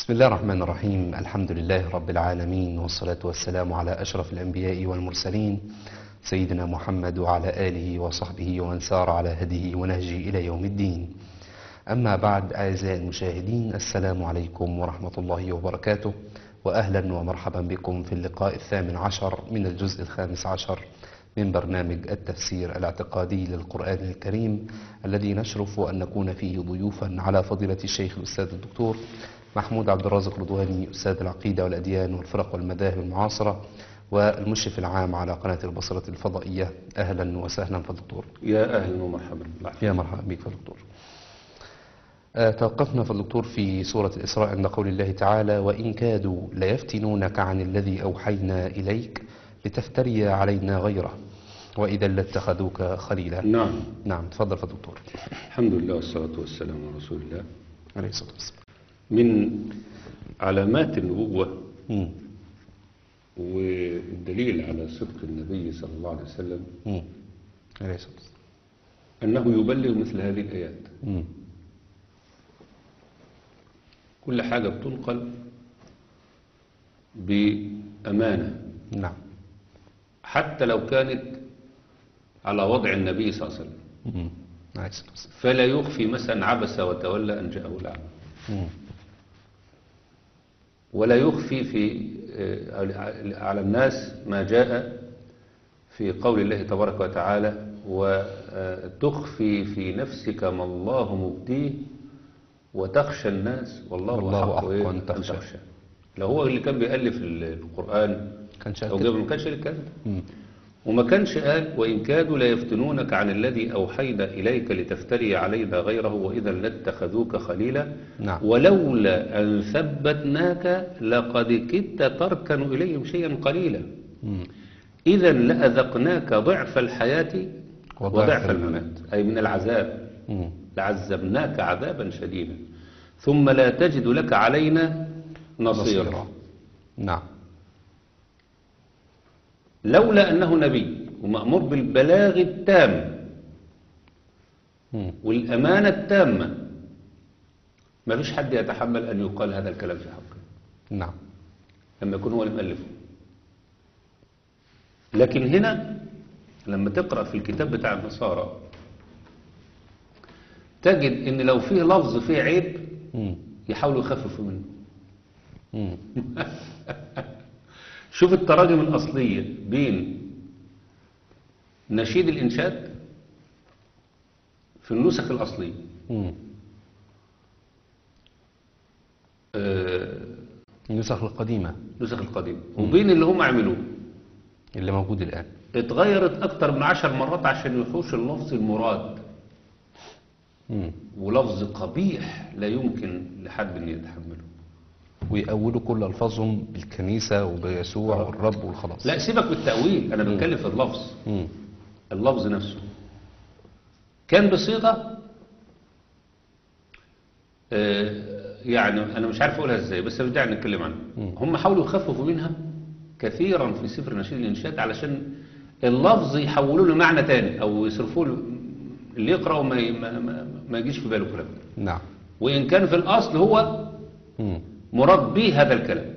بسم الله الرحمن الرحيم الحمد لله رب العالمين والصلاة والسلام على أشرف الأنبياء والمرسلين سيدنا محمد وعلى آله وصحبه ومن سار على هديه ونهجه إلى يوم الدين أما بعد أعزائي المشاهدين السلام عليكم ورحمة الله وبركاته وأهلا ومرحبا بكم في اللقاء الثامن عشر من الجزء الخامس عشر من برنامج التفسير الاعتقادي للقرآن الكريم الذي نشرف أن نكون فيه ضيوفا على فضيلة الشيخ الأستاذ الدكتور محمود عبد الرازق رضواني أستاذ العقيدة والأديان والفرق والمذاهب المعاصرة والمشرف العام على قناة البصرة الفضائية أهلا وسهلا فالدكتور يا أهلا ومرحبا بالعافية. يا مرحبا بك فالدكتور آه، توقفنا في الدكتور في سورة الإسراء عند قول الله تعالى وإن كادوا ليفتنونك عن الذي أوحينا إليك لتفتري علينا غيره وإذا لاتخذوك خليلا نعم نعم تفضل فالدكتور الحمد لله والصلاة والسلام على رسول الله عليه الصلاة والسلام من علامات النبوة مم. والدليل على صدق النبي صلى الله عليه وسلم مم. عليه الصلاة والسلام أنه يبلغ مثل هذه الآيات مم. كل حاجة بتنقل بأمانة نعم حتى لو كانت على وضع النبي صلى الله عليه وسلم مم. عليه الصلاة والسلام فلا يخفي مثلا عبس وتولى أن جاءه الأعمى مم. ولا يخفي في آه، على الناس ما جاء في قول الله تبارك وتعالى وتخفي في نفسك ما الله مبديه وتخشى الناس والله, والله أحق إيه؟ أن تخشى. لو هو اللي كان بيألف ال- القرآن كان شاهد أو كده. جاب ما كانش الكلام ده مم. وما كانش قال وإن كادوا ليفتنونك عن الذي أوحينا إليك لتفتري علينا غيره وإذا لاتخذوك خليلا نعم. ولولا أن ثبتناك لقد كدت تركن إليهم شيئا قليلا مم. إذا لأذقناك ضعف الحياة وضعف وضعف الممات. الممات أي من العذاب مم. لعذبناك عذابا شديدا ثم لا تجد لك علينا نصيرا بصيرا. نعم لولا أنه نبي ومأمور بالبلاغ التام مم. والأمانة التامة ما فيش حد يتحمل أن يقال هذا الكلام في حقه نعم لما يكون هو اللي مؤلفه لكن هنا لما تقرأ في الكتاب بتاع النصارى تجد ان لو فيه لفظ فيه عيب مم. يحاولوا يخففوا منه مم. شوف التراجم الأصلية بين نشيد الإنشاد في النسخ الأصلية مم. آه، النسخ القديمة النسخ القديمة وبين اللي هم عملوه اللي موجود الآن اتغيرت أكتر من عشر مرات عشان يحوش اللفظ المراد مم. ولفظ قبيح لا يمكن لحد أن يتحمله ويأولوا كل ألفاظهم بالكنيسة وبيسوع والرب والخلاص لا سيبك بالتأويل أنا بتكلم في اللفظ مم. اللفظ نفسه كان بصيغة آه، يعني أنا مش عارف أقولها إزاي بس بدأنا نتكلم عنها هم حاولوا يخففوا منها كثيرا في سفر نشيد الإنشاد علشان اللفظ يحولوه لمعنى تاني أو يصرفوه ل- اللي يقرأ ما, ي- ما, ما, ما يجيش في باله كلام نعم وإن كان في الأصل هو مم. مراد به هذا الكلام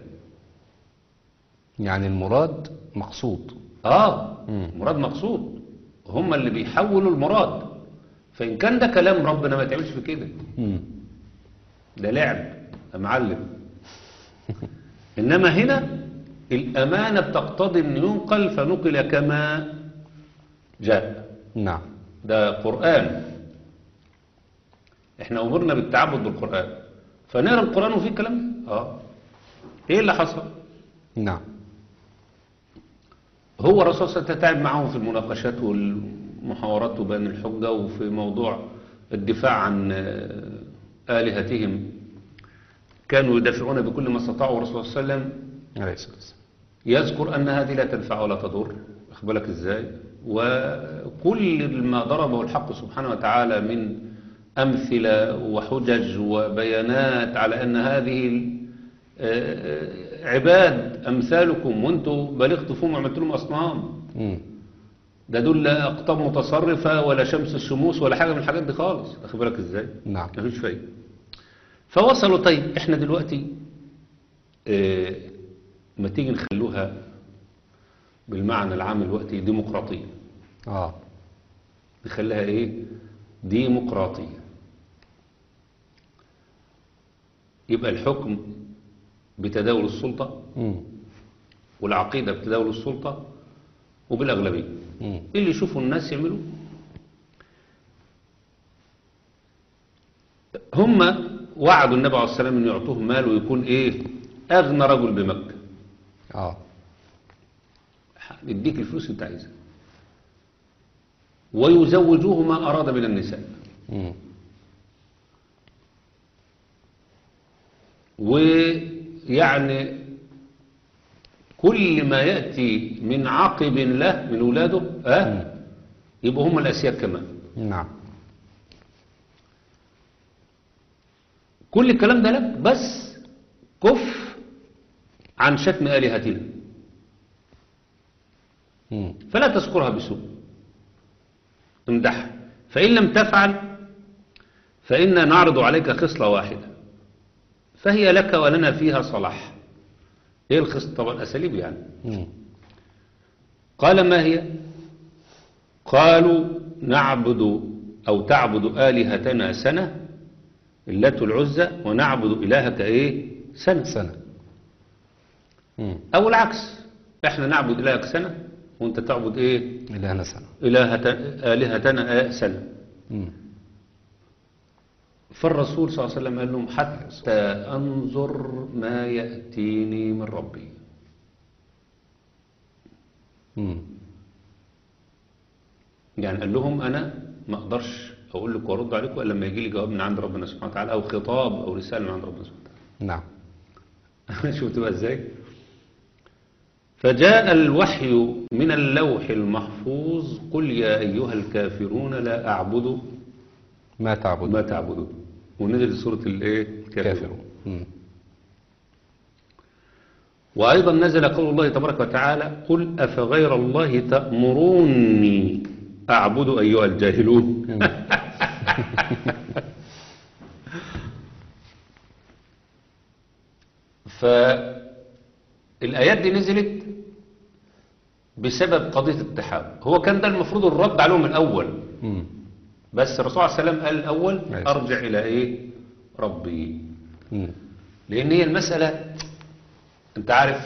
يعني المراد مقصود آه مم. مراد مقصود هم اللي بيحولوا المراد فإن كان ده كلام ربنا ما تعملش في كده مم. ده لعب يا معلم إنما هنا الأمانة بتقتضي أن ينقل فنقل كما جاء نعم ده قرآن احنا أمرنا بالتعبد بالقرآن فنقرأ القرآن وفيه كلام اه ايه اللي حصل نعم هو الرسول صلى الله عليه وسلم تعب معهم في المناقشات والمحاورات وبين الحجة وفي موضوع الدفاع عن آه، آلهتهم كانوا يدافعون بكل ما استطاعوا والرسول صلى الله عليه وسلم عليه الصلاة والسلام يذكر أن هذه لا تنفع ولا تضر أخد بالك إزاي وكل ما ضربه الحق سبحانه وتعالى من أمثلة وحجج وبيانات على أن هذه آه، عباد أمثالكم وانتم بلغتوا فيهم وعملت لهم أصنام مم. ده دول لا أقطاب متصرفة ولا شمس الشموس ولا حاجة من الحاجات دي خالص أخد بالك إزاي نعم مفيش فايدة فوصلوا طيب احنا دلوقتي آه، ما تيجي نخلوها بالمعنى العام الوقتي ديمقراطية اه نخليها ايه ديمقراطية يبقى الحكم بتداول السلطة مم. والعقيدة بتداول السلطة وبالأغلبية مم. اللي يشوفوا الناس يعملوا هم وعدوا النبي عليه السلام ان يعطوه مال ويكون ايه اغنى رجل بمكة اه يديك الفلوس اللي انت عايزها ويزوجوه ما اراد من النساء مم. ويعني كل ما يأتي من عقب له من ولاده اه يبقوا هم الأسياد كمان نعم كل الكلام ده لك بس كف عن شتم آلهتنا مم. فلا تذكرها بسوء امدحها فإن لم تفعل فإنا نعرض عليك خصلة واحدة فهي لك ولنا فيها صلاح ايه الخصلة طبعا أساليب يعني مم. قال ما هي قالوا نعبد أو تعبد آلهتنا سنة اللات العزة ونعبد إلهك إيه سنة سنة مم. أو العكس إحنا نعبد إلهك سنة وأنت تعبد إيه إلهنا سنة إلهت آلهتنا آه سنة مم. فالرسول صلى الله عليه وسلم قال لهم حتى أنظر ما يأتيني من ربي مم. يعني قال لهم أنا ما أقدرش أقول لكم وأرد عليكم إلا لما يجي لي جواب من عند ربنا سبحانه وتعالى أو خطاب أو رسالة من عند ربنا سبحانه نعم وتعالى شفت بقى إزاي فجاء الوحي من اللوح المحفوظ قل يا أيها الكافرون لا أعبد ما تعبد ما تعبدون ونزل سورة الإيه كافر الكافرون مم. وأيضا نزل قول الله تبارك وتعالى قل أفغير الله تأمروني أعبد أيها الجاهلون فالآيات دي نزلت بسبب قضية التحاب هو كان ده المفروض الرد عليهم الأول مم. بس الرسول عليه السلام قال الأول ماشي. أرجع إلى إيه ربي مم. لأن هي المسألة أنت عارف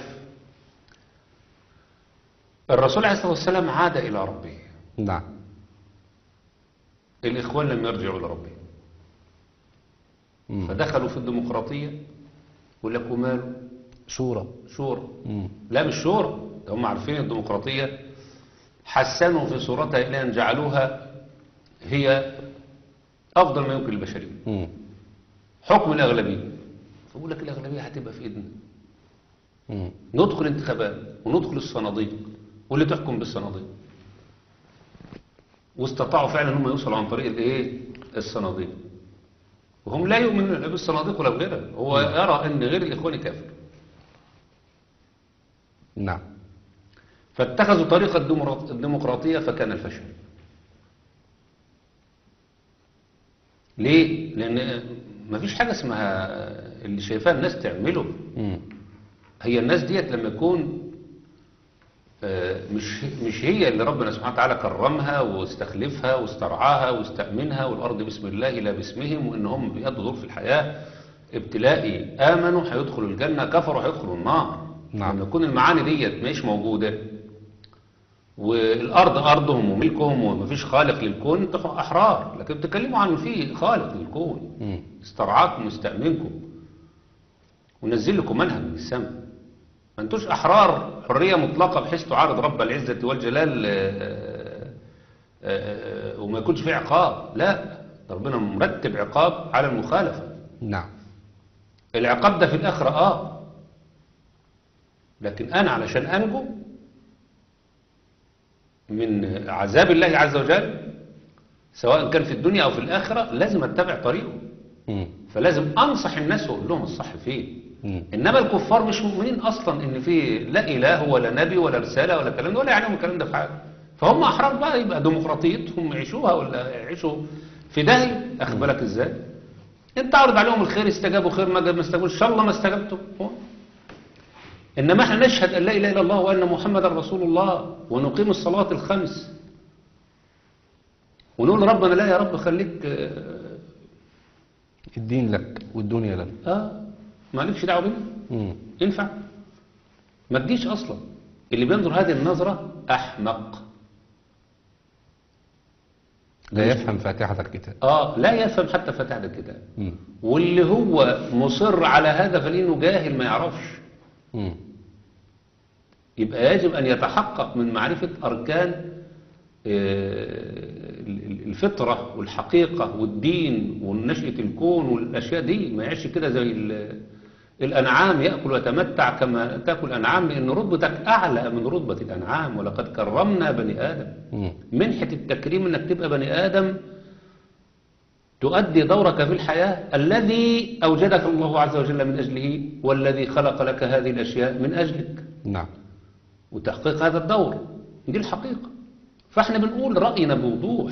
الرسول عليه الصلاة والسلام عاد إلى ربه نعم الإخوان لم يرجعوا إلى ربهم مم. فدخلوا في الديمقراطية يقول لك وماله شورى شورى مم. لا مش شورى ده هم عارفين الديمقراطية حسنوا في صورتها إلى أن جعلوها هي أفضل ما يمكن للبشرية مم. حكم الأغلبية فيقول لك الأغلبية هتبقى في إيدنا مم. ندخل انتخابات وندخل الصناديق واللي تحكم بالصناديق واستطاعوا فعلا هم يوصلوا عن طريق الايه الصناديق وهم لا يؤمنون لا بالصناديق ولا بغيرها هو يرى ان غير الاخوان كافر نعم فاتخذوا طريقة الديمقراط- الديمقراطية فكان الفشل ليه؟ لأن مفيش حاجة اسمها اللي شايفاه الناس تعمله مم. هي الناس ديت لما يكون آه، مش مش هي اللي ربنا سبحانه وتعالى كرمها واستخلفها واسترعاها واستأمنها والأرض بسم الله لا باسمهم وإن هم بيأدوا دور في الحياة ابتلائي آمنوا هيدخلوا الجنة كفروا هيدخلوا النار نعم. لما يكون المعاني ديت مش موجودة والأرض أرضهم وملكهم ومفيش خالق للكون انتوا أحرار لكن بتتكلموا عن في خالق للكون مم. استرعاكم واستأمنكم ونزل لكم منهج من السماء ما انتوش أحرار حرية مطلقة بحيث تعارض رب العزة والجلال آه، آه، آه، وما يكونش فيه عقاب لا ده ربنا مرتب عقاب على المخالفة نعم العقاب ده في الآخرة آه لكن أنا علشان أنجو من عذاب الله عز وجل سواء كان في الدنيا أو في الآخرة لازم أتبع طريقه مم. فلازم أنصح الناس وأقول لهم الصح فيه مم. إنما الكفار مش مؤمنين أصلا إن في لا إله ولا نبي ولا رسالة ولا كلام ده ولا يعلموا الكلام ده في حاجة فهم أحرار بقى يبقى ديمقراطيتهم يعيشوها ولا يعيشوا في داهية أخد بالك إزاي؟ أنت عرض عليهم الخير استجابوا خير ما ما استجابوش إن شاء الله ما استجبتوا هو إنما احنا نشهد أن لا إله إلا الله وأن محمد رسول الله ونقيم الصلاة الخمس ونقول ربنا لا يا رب خليك آه، الدين لك والدنيا لنا آه مالكش دعوة بينا مم. ينفع ما تجيش أصلا اللي بينظر هذه النظرة أحمق لا يفهم فاتحة الكتاب آه لا يفهم حتى فاتحة الكتاب مم. واللي هو مصر على هذا فلانه جاهل ما يعرفش مم. يبقى يجب أن يتحقق من معرفة أركان آه، الفطرة والحقيقة والدين ونشأة الكون والأشياء دي ما يعيش كده زي ال- الأنعام يأكل ويتمتع كما تأكل الأنعام لأن رتبتك أعلى من رتبة الأنعام ولقد كرمنا بني آدم مم. منحة التكريم انك تبقى بني آدم تؤدي دورك في الحياة الذي أوجدك الله عز وجل من أجله والذي خلق لك هذه الأشياء من أجلك نعم وتحقيق هذا الدور دي الحقيقة فاحنا بنقول رأينا بوضوح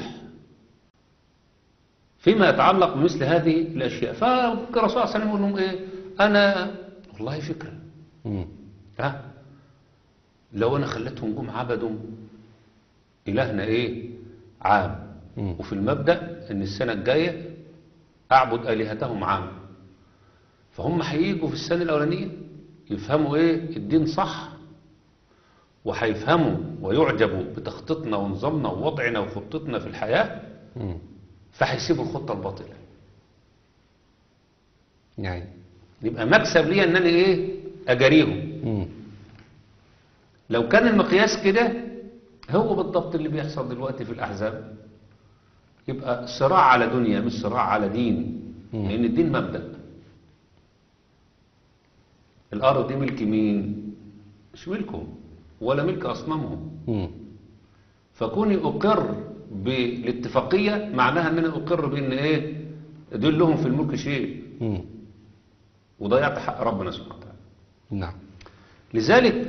فيما يتعلق بمثل هذه الأشياء فالرسول صلى الله عليه وسلم يقول لهم إيه أنا والله فكرة مم. ها لو أنا خليتهم جم عبدوا إلهنا إيه عام مم. وفي المبدأ إن السنة الجاية أعبد آلهتهم عام فهم هيجوا في السنة الأولانية يفهموا إيه الدين صح وهيفهموا ويعجبوا بتخطيطنا ونظامنا ووضعنا وخطتنا في الحياة مم. فهيسيبوا الخطة الباطلة يعني يبقى مكسب ليا ان انا ايه اجاريهم مم. لو كان المقياس كده هو بالضبط اللي بيحصل دلوقتي في الأحزاب يبقى صراع على دنيا مش صراع على دين مم. لأن الدين مبدأ الأرض دي ملك مين مش ملكهم ولا ملك أصنامهم مم. فكوني أقر بالاتفاقية معناها أن أنا أقر بأن إيه دول لهم في الملك شيء مم. وضيعت حق ربنا سبحانه وتعالى نعم لذلك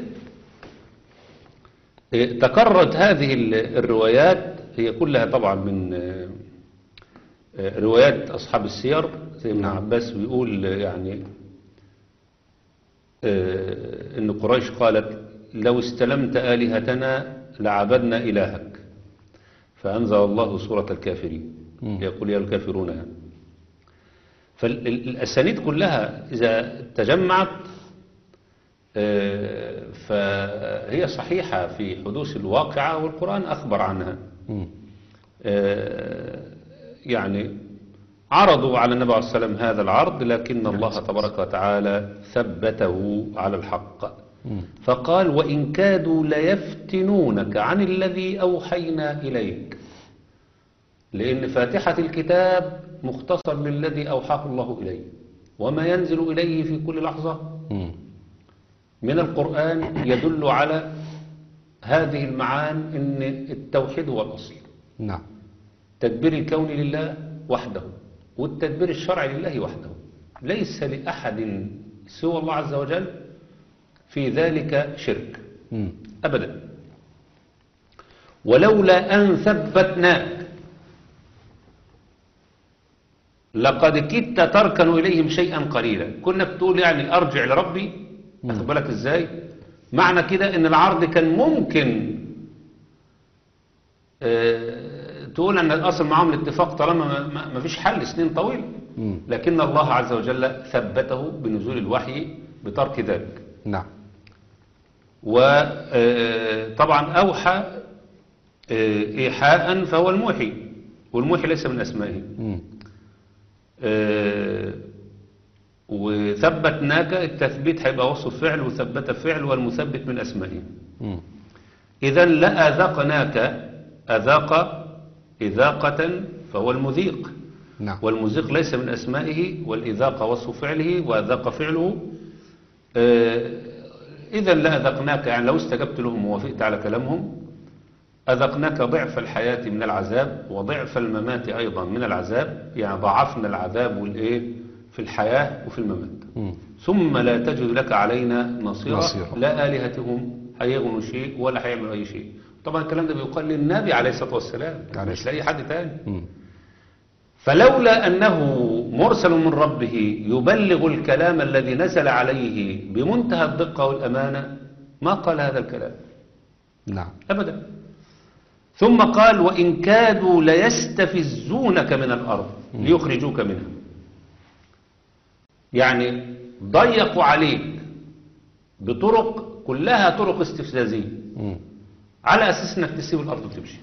إيه، تكررت هذه ال- الروايات هي كلها طبعا من آه، آه، روايات أصحاب السير زي ابن نعم. عباس بيقول آه، يعني آه، إن قريش قالت لو استلمت آلهتنا لعبدنا إلهك فأنزل الله سورة الكافرين مم. يقول يا الكافرون يعني فالأسانيد كلها إذا تجمعت آه، فهي صحيحة في حدوث الواقعة والقرآن أخبر عنها مم. آه، يعني عرضوا على النبي عليه الصلاة والسلام هذا العرض لكن الله تبارك وتعالى ثبته على الحق مم. فقال وإن كادوا ليفتنونك عن الذي أوحينا إليك لأن فاتحة الكتاب مختصر للذي أوحاه الله إليه وما ينزل إليه في كل لحظة مم. من القرآن يدل على هذه المعان إن التوحيد هو الأصل نعم تدبير الكون لله وحده والتدبير الشرعي لله وحده ليس لأحد سوى الله عز وجل في ذلك شرك مم. أبدا ولولا أن ثبتناك لقد كدت تركن إليهم شيئا قليلا كنا بتقول يعني أرجع لربي أخد بالك إزاي معنى كده إن العرض كان ممكن آه، تقول أن الأصل معهم الاتفاق طالما ما- ما ما فيش حل سنين طويلة مم. لكن الله عز وجل ثبته بنزول الوحي بترك ذلك نعم وطبعا أوحى آه، إيحاء فهو الموحي والموحي ليس من أسمائه مم. آه، وثبتناك التثبيت هيبقى وصف فعل وثبت فعل والمثبت من أسمائه مم. إذا لأذقناك أذاق إذاقة فهو المذيق نعم والمذيق ليس من أسمائه والإذاق وصف فعله وأذاق فعله آه، إذا لأذقناك يعني لو استجبت لهم ووافقت على كلامهم أذقناك ضعف الحياة من العذاب وضعف الممات أيضا من العذاب يعني ضعفنا العذاب والإيه في الحياة وفي الممات مم. ثم لا تجد لك علينا نصيرا نصيرا. لا آلهتهم هيغنوا شيء ولا هيعملوا أي شيء طبعا الكلام ده بيقال للنبي عليه الصلاة والسلام عليه مش لأي حد تاني مم. فلولا أنه مرسل من ربه يبلغ الكلام الذي نزل عليه بمنتهى الدقة والأمانة ما قال هذا الكلام نعم أبدا ثم قال وإن كادوا ليستفزونك من الأرض ليخرجوك منها يعني ضيقوا عليك بطرق كلها طرق استفزازية مم. على أساس أنك تسيب الأرض وتمشي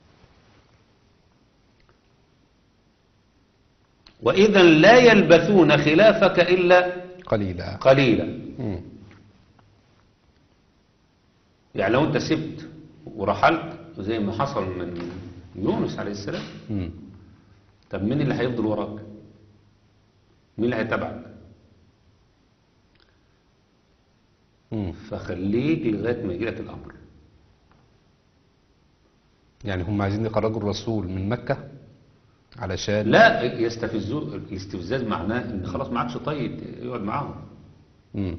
وإذا لا يلبثون خلافك إلا قليلا قليلا مم. يعني لو أنت سبت ورحلت زي ما حصل من يونس عليه السلام مم. طب مين اللي هيفضل وراك مين اللي هيتابعك مم. فخليك لغاية ما يجيلك الأمر يعني هم عايزين يخرجوا الرسول من مكة علشان لا يستفزوا الاستفزاز معناه ان خلاص ما عادش طيب يقعد معاهم مم.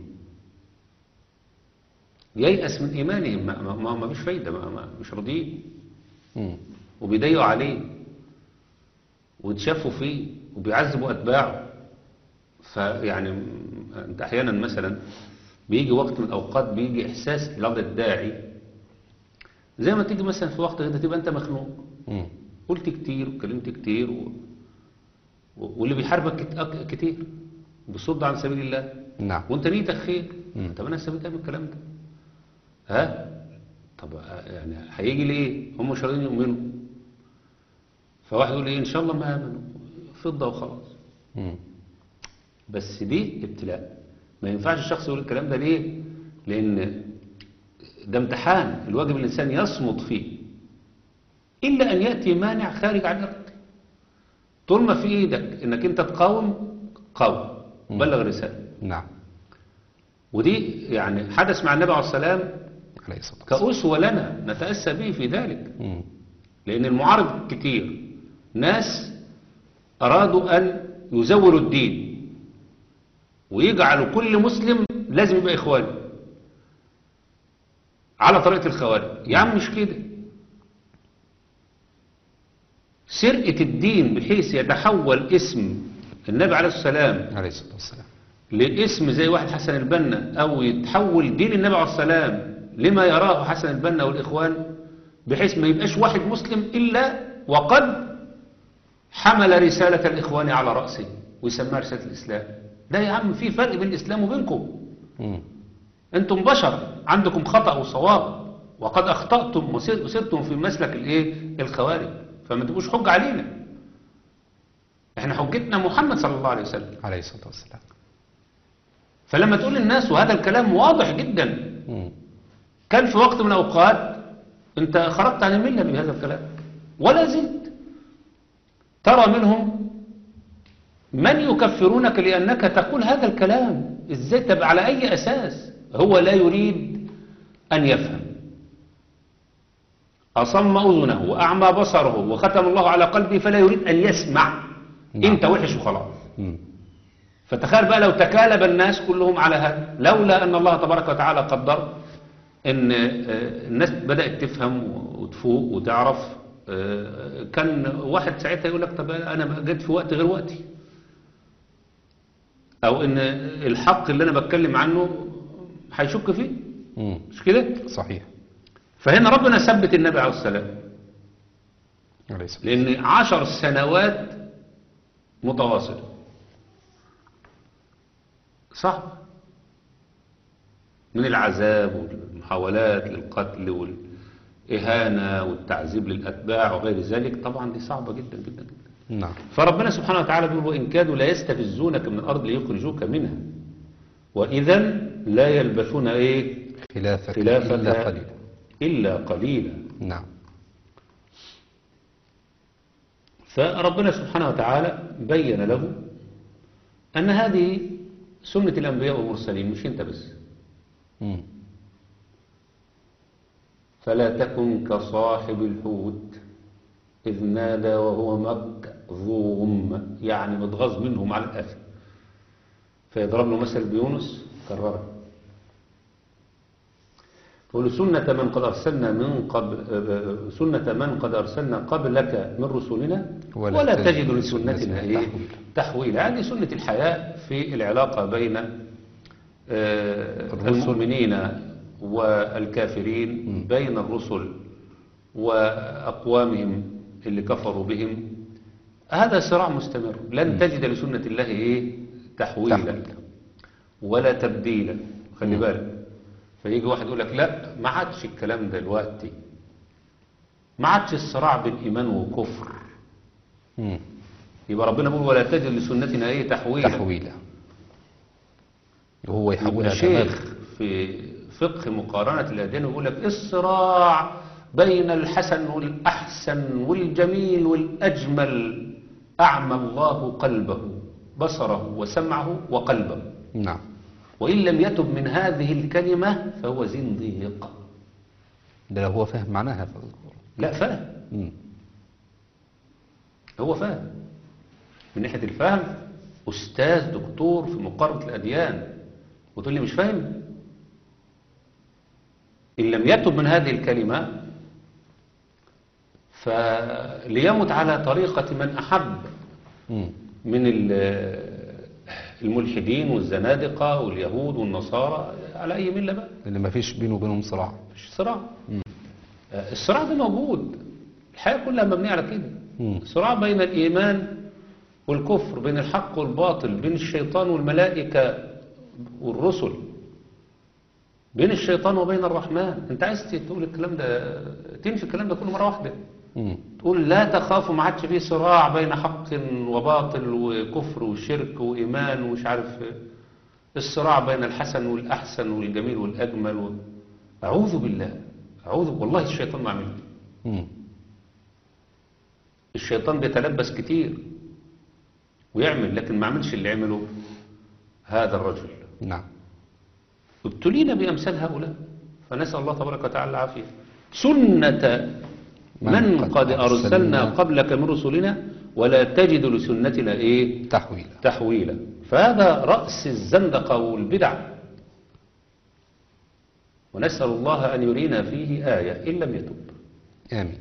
ييأس من ايمانهم ما, ما, ما, ما فيش فايده ما, ما مش راضيين مم. وبيضيقوا عليه ويتشافوا فيه وبيعذبوا اتباعه فيعني م- انت احيانا مثلا بيجي وقت من الاوقات بيجي احساس لدى الداعي زي ما تيجي مثلا في وقت كده تبقى انت مخنوق مم. قلت كتير وكلمت كتير و... و- واللي بيحاربك كت- أك- كتير بيصد عن سبيل الله نعم وانت نيتك خير مم. طب انا استفدت إيه من الكلام ده ها طب آه، يعني هيجي ليه هم مش راضيين يؤمنوا فواحد يقول ايه ان شاء الله ما امنوا فضه وخلاص مم. بس دي ابتلاء ما ينفعش الشخص يقول الكلام ده ليه لان ده امتحان الواجب الانسان يصمد فيه الا ان ياتي مانع خارج عن ارادته طول ما في ايدك انك انت تقاوم قاوم بلغ الرساله نعم ودي يعني حدث مع النبي عليه السلام عليه الصلاة والسلام كأسوة لنا نتأسى به في ذلك مم. لأن المعارض كتير ناس أرادوا أن يزوروا الدين ويجعلوا كل مسلم لازم يبقى إخواني على طريقة الخوارج يا عم مش كده سرقة الدين بحيث يتحول اسم النبي عليه السلام عليه الصلاة والسلام لاسم زي واحد حسن البنا او يتحول دين النبي عليه السلام لما يراه حسن البنا والاخوان بحيث ما يبقاش واحد مسلم الا وقد حمل رسالة الاخوان على رأسه ويسميها رسالة الاسلام ده يا عم في فرق بين الاسلام وبينكم مم. انتم بشر عندكم خطأ وصواب وقد اخطأتم وسر- وسرتم في مسلك الايه الخوارج فما تبقوش حجة علينا احنا حجتنا محمد صلى الله عليه وسلم عليه الصلاة والسلام فلما تقول للناس وهذا الكلام واضح جدا مم. كان في وقت من الأوقات أنت خرجت عن الملة بهذا الكلام ولا زلت ترى منهم من يكفرونك لأنك تقول هذا الكلام إزاي طب على أي أساس هو لا يريد أن يفهم أصم أذنه وأعمى بصره وختم الله على قلبه فلا يريد أن يسمع نعم. أنت وحش وخلاص مم. فتخيل بقى لو تكالب الناس كلهم على هذا لولا أن الله تبارك وتعالى قدر أن آه، الناس بدأت تفهم وتفوق وتعرف آه، كان واحد ساعتها يقول لك طب أنا جيت في وقت غير وقتي أو أن الحق اللي أنا بتكلم عنه هيشك فيه مم. مش كده صحيح فهنا ربنا ثبت النبي عليه السلام عليه الصلاة لأن عشر سنوات متواصلة صعب من العذاب والمحاولات للقتل والإهانة والتعذيب للأتباع وغير ذلك طبعا دي صعبة جدا جدا جدا نعم فربنا سبحانه وتعالى بيقول وإن كادوا لا يستفزونك من الأرض ليخرجوك منها وإذا لا يلبثون إيه خلافك خلافك إلا قليلا إلا قليلا نعم فربنا سبحانه وتعالى بين له أن هذه سنة الأنبياء والمرسلين مش أنت بس مم. فلا تكن كصاحب الحوت إذ نادى وهو مكظوم يعني متغاظ منهم على الآخر فيضرب له مثل بيونس كرره قل سنة من قد أرسلنا من قبل آه، سنة من قد أرسلنا قبلك من رسلنا ولا ولا, تجد تجد لسنتنا لسنتنا إيه تحويلا. تحويلا هذه سنة الحياة في العلاقة بين آه، الرسل. المؤمنين والكافرين بين الرسل وأقوامهم اللي كفروا بهم هذا صراع مستمر لن تجد لسنة الله إيه تحويلا تحويلا. ولا تبديلا خلي بالك فيجي واحد يقول لك لا ما عادش الكلام ده دلوقتي ما عادش الصراع بين إيمان وكفر مم. يبقى ربنا بيقول ولا تجد لسنتنا ايه تحويلا تحويلا وهو يبقى يحولها شيخ في فقه مقارنة الأديان يقول لك الصراع بين الحسن والأحسن والجميل والأجمل أعمى الله قلبه بصره وسمعه وقلبه نعم وإن لم يتب من هذه الكلمة فهو زنديق ده لو هو فاهم معناها فاذكر لا فاهم مم. هو فاهم من ناحية الفهم أستاذ دكتور في مقارنة الأديان وتقول لي مش فاهم إن لم يتب من هذه الكلمة فليمت على طريقة من أحب مم. من ال- الملحدين والزنادقة واليهود والنصارى على أي ملة بقى اللي ما فيش بينه وبينهم صراع مش صراع آه، الصراع ده موجود الحياة كلها مبنية على كده مم. صراع بين الإيمان والكفر بين الحق والباطل بين الشيطان والملائكة والرسل بين الشيطان وبين الرحمن انت عايز تقول الكلام ده تنفي الكلام ده كله مرة واحدة مم. تقول لا تخافوا ما عادش فيه صراع بين حق وباطل وكفر وشرك وإيمان ومش عارف الصراع بين الحسن والأحسن والجميل والأجمل و... أعوذ بالله أعوذ والله الشيطان ما عمل كده. مم. الشيطان بيتلبس كتير ويعمل لكن ما عملش اللي عمله هذا الرجل نعم ابتلينا بأمثال هؤلاء فنسأل الله تبارك وتعالى العافية سنة من قد أرسلنا قبلك من رسلنا ولا تجد لسنتنا إيه تحويلا تحويلا فهذا رأس الزندقة والبدع ونسأل الله أن يرينا فيه آية إن لم يتب آمين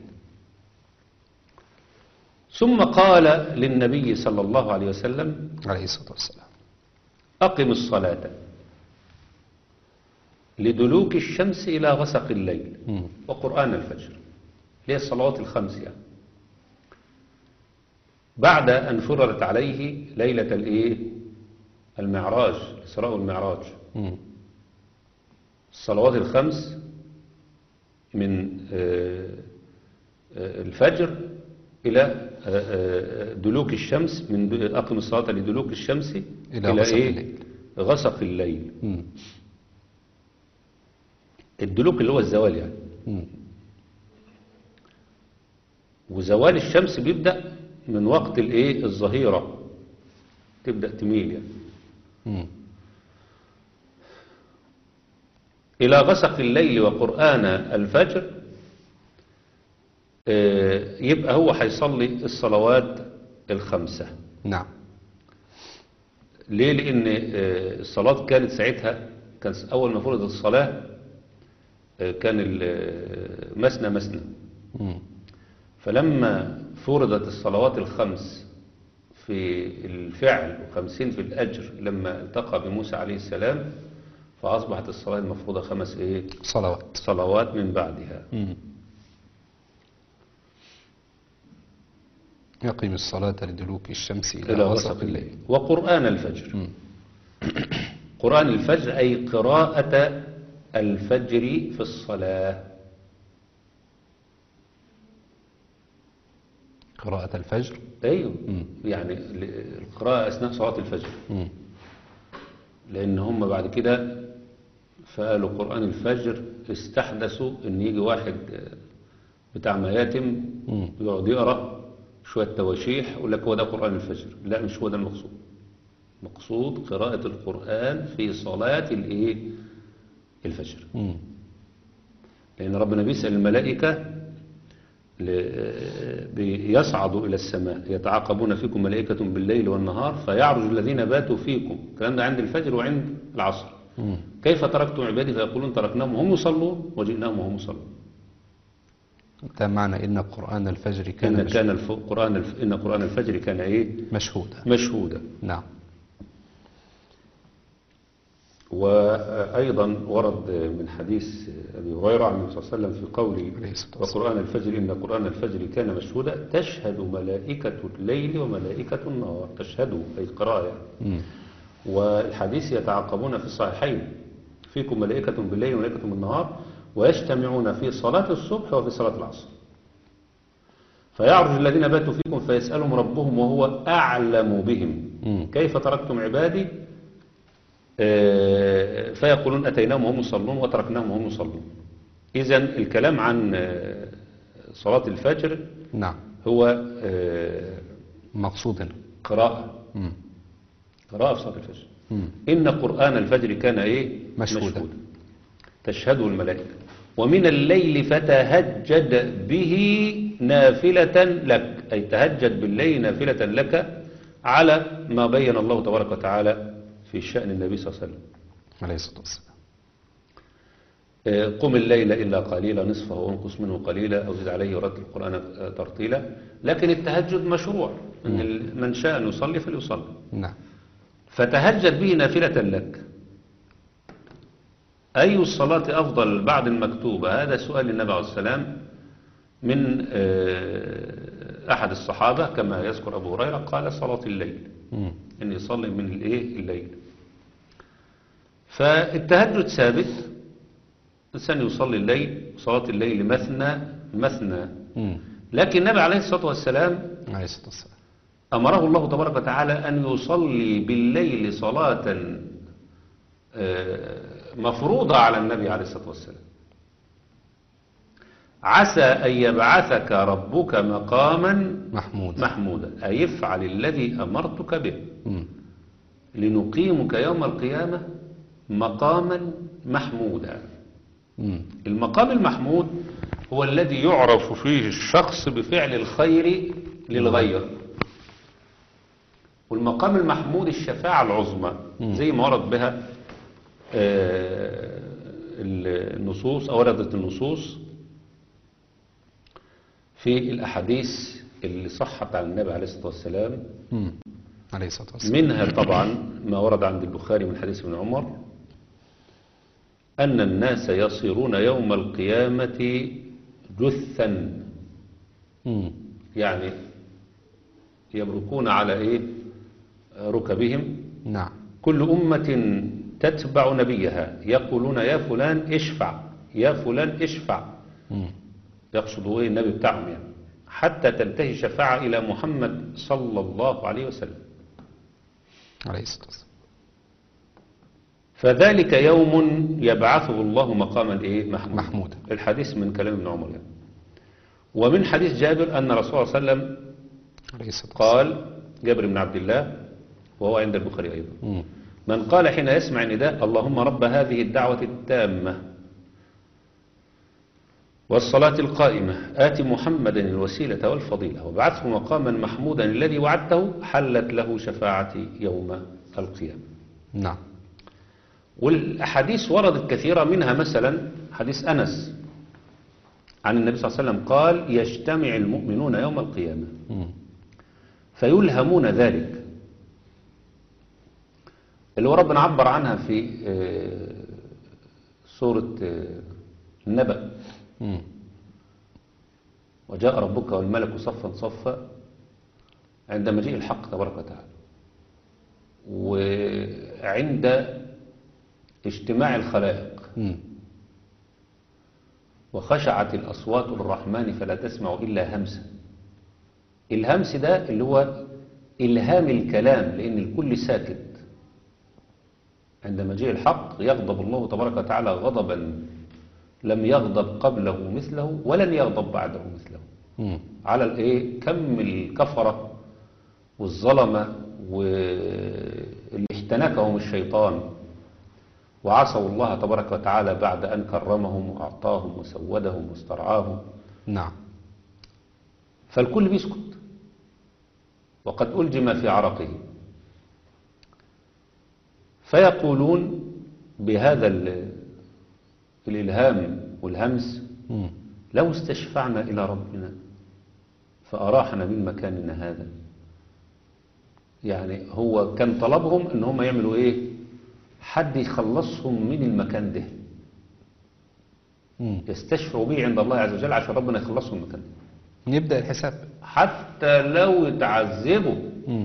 ثم قال للنبي صلى الله عليه وسلم عليه الصلاة والسلام أقم الصلاة لدلوك الشمس إلى غسق الليل مم. وقرآن الفجر اللي هي الصلوات الخمس يعني بعد أن فرضت عليه ليلة الإيه المعراج الإسراء والمعراج مم. الصلوات الخمس من آه، آه، الفجر إلى آه، آه، دلوك الشمس من د- أقم الصلاة لدلوك الشمس إلى غسق إيه؟ الليل. غسق الليل مم. الدلوك اللي هو الزوال يعني مم. وزوال الشمس بيبدأ من وقت الايه الظهيرة تبدأ تميل يعني مم. إلى غسق الليل وقرآن الفجر آه، يبقى هو هيصلي الصلوات الخمسة نعم ليه لأن آه، الصلاة كانت ساعتها كان أول ما فرضت الصلاة آه، كان ال- آه، مسنا مسنا مم. فلما فرضت الصلوات الخمس في الفعل وخمسين في الأجر لما التقى بموسى عليه السلام فأصبحت الصلاة المفروضة خمس إيه صلوات صلوات من بعدها مم. يقيم الصلاة لدلوك الشمس إلى, إلى غسق غسق الليل الليل وقرآن الفجر مم. قرآن الفجر أي قراءة الفجر في الصلاة قراءة الفجر أيوه مم. يعني ال- القراءة أثناء صلاة الفجر مم. لأن هم بعد كده فقالوا قرآن الفجر استحدثوا إن يجي واحد بتاع مياتم مم. يقعد يقرأ شوية تواشيح يقول لك هو ده قرآن الفجر لا مش هو ده المقصود مقصود قراءة القرآن في صلاة الإيه الفجر مم. لأن ربنا بيسأل الملائكة ل- بيصعدوا إلى السماء يتعاقبون فيكم ملائكة بالليل والنهار فيعرج الذين باتوا فيكم الكلام ده عند الفجر وعند العصر مم. كيف تركتم عبادي فيقولون تركناهم وهم يصلون وجئناهم وهم يصلون ده معنى إن قرآن الفجر كان إن مش- كان الف... قرآن الف... إن قرآن الفجر كان إيه مشهودا مشهودا نعم وأيضا ورد من حديث أبي هريرة عن النبي صلى الله عليه وسلم في قوله عليه الصلاة والسلام. وقرآن الفجر إن قرآن الفجر كان مشهودا تشهد ملائكة الليل وملائكة النهار تشهد أي قراءة يعني. مم. والحديث يتعاقبون في الصحيحين فيكم ملائكة بالليل وملائكة بالنهار ويجتمعون في صلاة الصبح وفي صلاة العصر فيعرج الذين باتوا فيكم فيسألهم ربهم وهو أعلم بهم مم. كيف تركتم عبادي آه، فيقولون أتيناهم وهم يصلون وتركناهم وهم يصلون إذا الكلام عن آه، صلاة الفجر نعم هو آه، مقصودا قراءة مم. قراءة في صلاة الفجر مم. إن قرآن الفجر كان إيه مشهودا. تشهده الملائكة ومن الليل فتهجد به نافلة لك أي تهجد بالليل نافلة لك على ما بين الله تبارك وتعالى في شأن النبي صلى الله عليه وسلم عليه الصلاة والسلام آه، قم الليل إلا قليلا نصفه وانقص منه قليلا أو زد عليه ورتل القرآن آه، ترتيلا لكن التهجد مشروع إن ال- من شاء أن يصلي فليصلي نعم فتهجد به نافلة لك أي الصلاة أفضل بعد المكتوبة هذا سؤال النبي عليه السلام من آه، أحد الصحابة كما يذكر أبو هريرة قال صلاة الليل مم. أن يصلي من الإيه الليل فالتهجد ثابت الإنسان يصلي الليل صلاة الليل مثنى مثنى مم. لكن النبي عليه الصلاة والسلام عليه الصلاة والسلام أمره الله تبارك وتعالى أن يصلي بالليل صلاة آه، مفروضة على النبي عليه الصلاة والسلام عسى أن يبعثك ربك مقاما محمود محمودا أي افعل الذي أمرتك به مم. لنقيمك يوم القيامة مقاما محمودا مم. المقام المحمود هو الذي يعرف فيه الشخص بفعل الخير للغير والمقام المحمود الشفاعة العظمى مم. زي ما ورد بها آه، النصوص أو وردت النصوص في الأحاديث اللي صحت عن النبي عليه الصلاة والسلام مم. عليه الصلاة والسلام منها طبعا ما ورد عند البخاري من حديث ابن عمر أن الناس يصيرون يوم القيامة جثا مم. يعني يبركون على إيه ركبهم نعم كل أمة تتبع نبيها يقولون يا فلان اشفع يا فلان اشفع مم. يقصدوا ايه النبي بتاعهم يعني حتى تنتهي شفاعة إلى محمد صلى الله عليه وسلم عليه الصلاة والسلام فذلك يوم يبعثه الله مقاما ايه محمود محمودا. الحديث من كلام ابن عمر يعني ومن حديث جابر أن رسول الله صلى الله عليه وسلم عليه الصلاة والسلام قال جابر بن عبد الله وهو عند البخاري أيضا مم. من قال حين يسمع نداء اللهم رب هذه الدعوة التامة والصلاة القائمة آت محمدا الوسيلة والفضيلة وابعثه مقاما محمودا الذي وعدته حلت له شفاعتي يوم القيامة نعم والأحاديث وردت كثيرة منها مثلا حديث أنس عن النبي صلى الله عليه وسلم قال يجتمع المؤمنون يوم القيامة مم. فيلهمون ذلك اللي هو ربنا عبر عنها في آه، سورة آه، النبأ مم. وجاء ربك والملك صفا صفا عند مجيء الحق تبارك وتعالى وعند اجتماع الخلائق مم. وخشعت الأصوات للرحمن فلا تسمع إلا همسا الهمس ده اللي هو إلهام الكلام لأن الكل ساكت عند مجيء الحق يغضب الله تبارك وتعالى غضبا لم يغضب قبله مثله ولن يغضب بعده مثله مم. على الايه كم الكفرة والظلمة واللي احتنكهم الشيطان وعصوا الله تبارك وتعالى بعد أن كرمهم وأعطاهم وسودهم واسترعاهم نعم فالكل بيسكت وقد ألجم في عرقه فيقولون بهذا ال- الإلهام والهمس مم. لو استشفعنا إلى ربنا فأراحنا من مكاننا هذا يعني هو كان طلبهم ان هم يعملوا ايه حد يخلصهم من المكان ده مم. يستشفعوا به عند الله عز وجل عشان ربنا يخلصهم من المكان ده نبدأ الحساب حتى لو يتعذبوا مم.